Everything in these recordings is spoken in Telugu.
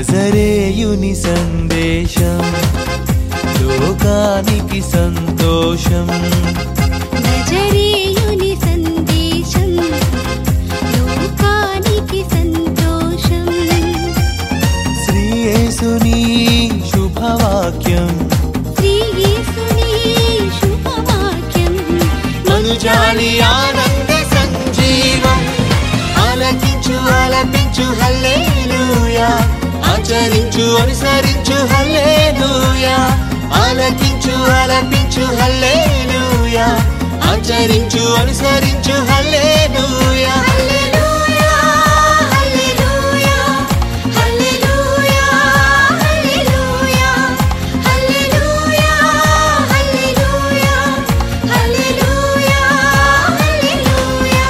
నజరేయుని సందేశం లోకానికి సంతోషం నజరేయుని సందేశం లోకానికి సంతోషం శ్రీయేసుని శుభవాక్యం శ్రీ యేసుని శుభవాక్యం మనుజాలి ఆనంద సంజీవం ఆలకించు ఆలపించు హల్లేలూయా ఆచరించు అనుసరించు హల్లేలూయా ఆలకించు ఆలపించు హల్లేలూయా ఆచరించు అనుసరించు హల్లేలూయా హల్లెలూయా హల్లెలూయా హల్లెలూయా హల్లెలూయా హల్లెలూయా హల్లెలూయా హల్లెలూయా హల్లెలూయా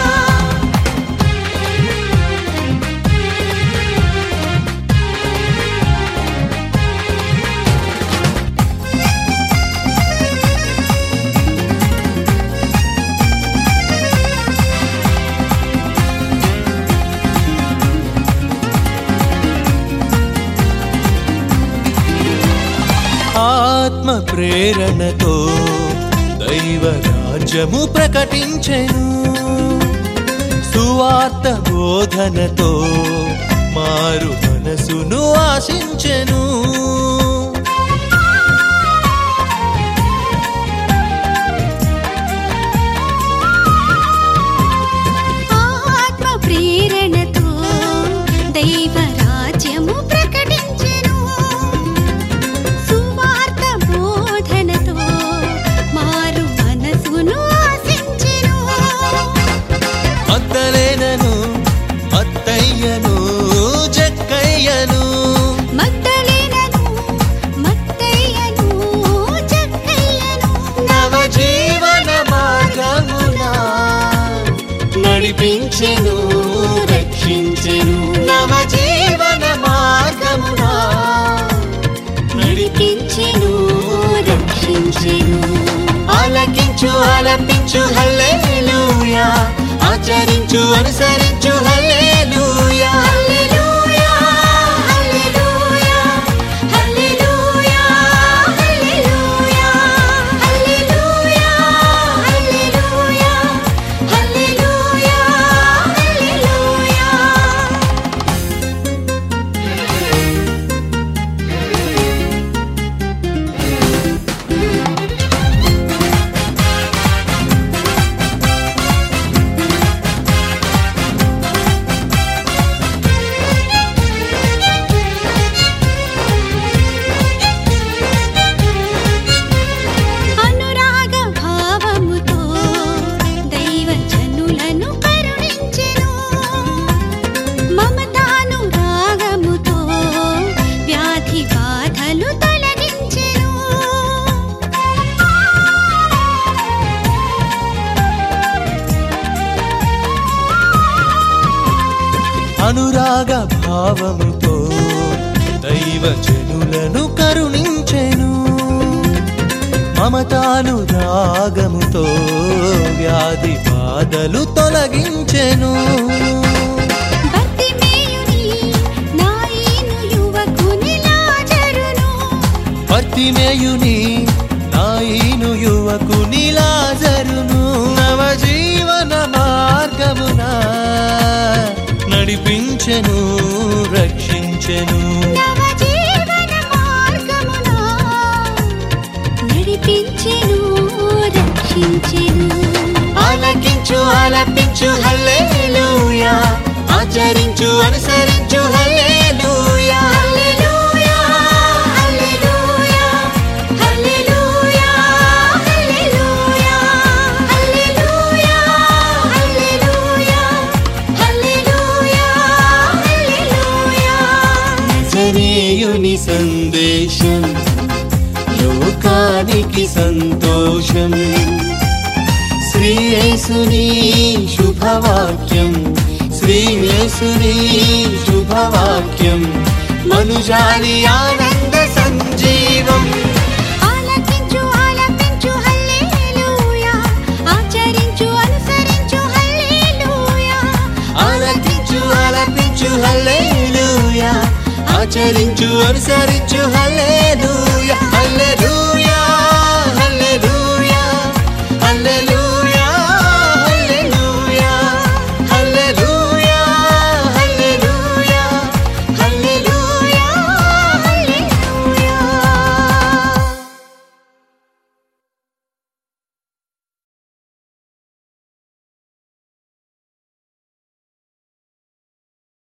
ఆత్మ ప్రేరణతో దైవ రాజ్యము ప్రకటించెను సువార్త బోధనతో మారు మనసును ఆశించెను ఆత్మ ప్రేరణతో దైవ రాజ్యము ప్రకటించెను సువార్త బోధనతో మారు మనసును ఆశించెను మద్దలేనను మత్తయ్యను జక్కయ్యను మగ్దలేనను మత్తయ్యను చక్కయ్యను నవజీవన మార్గమున నడిపించెను రక్షించెను నవజీవన మార్గమున నడిపించెను రక్షించెను ఆలకించు ఆలపించు హల్లేలూయా ఆచరించు అనుసరించు హల్లేలూయా హల్లెలూయా హల్లెలూయా హల్లెలూయా హల్లెలూయా హల్లెలూయా హల్లెలూయా హల్లెలూయా హల్లెలూయా అనురాగ భావముతో దైవ జనులను కరుణించెను మమతాను రాగముతో వ్యాధి బాధలు తొలగించెను అనురాగ భావముతో దైవ జనులను కరుణించెను మమతాను రాగముతో వ్యాధి బాధలు తొలగించెను భక్తిమేయుని నాయీను యువకుని లాజరును భర్తిమేయుని నాయీను యువకుని లాజరును నవజీవన మార్గమున నడిపించెను రక్షించెను నవజీవన మార్గమున నడిపించెను రక్షించెను ఆలకించు ఆలపించు హల్లేలూయా ఆచరించు అనుసరించు హల్లేలూయా హల్లెలూయా హల్లెలూయా హల్లెలూయా హల్లెలూయా హల్లెలూయా హల్లెలూయా హల్లెలూయా హల్లెలూయా నజరేయుని సందేశం లోకానికి సంతోషం శ్రీయేసుని శుభవాక్యం శ్రీయేసుని శుభవాక్యం మనుజాలి ఆనంద సంజీవం ఆలకించు ఆలపించు హల్లెలూయా ఆచరించు అనుసరించు హల్లెలూయా ఆలకించు ఆలపించు హల్లేలూయా ఆచరించు అనుసరించు హల్లే